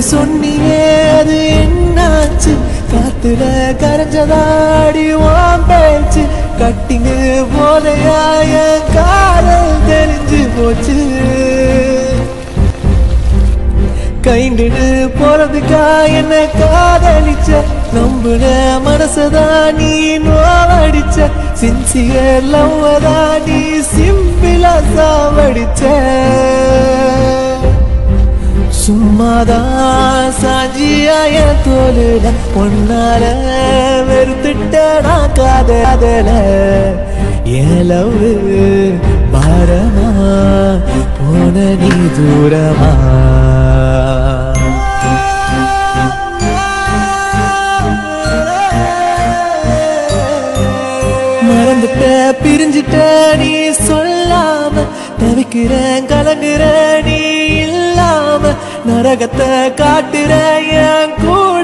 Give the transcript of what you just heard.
சொன்னியே அது என்னாச்சு காத்துல கரைஞ்சதாடி வான் பேச்சு கட்டிங்கு போதையாய காதல் தெரிஞ்சு போச்சு கைண்டுடு போறதுக்கா என்ன காதலிச்ச நம்புன மனசதான் நீ நோவடிச்ச சின்சியர் லவ்வதான் நீ சிம்பிளா சாவடிச்ச சும்மாதான் சாஞ்சியாய தோலுட பொன்னால வெறுத்துட்டா காதல என் லவ் பாரமா போன நீ தூரமா மறந்துட்ட பிரிஞ்சிட்ட நீ சொல்லாம தவிக்கிறேன் கலங்குற நீ இல்லாம நரகத்தை காட்டுற என் கூட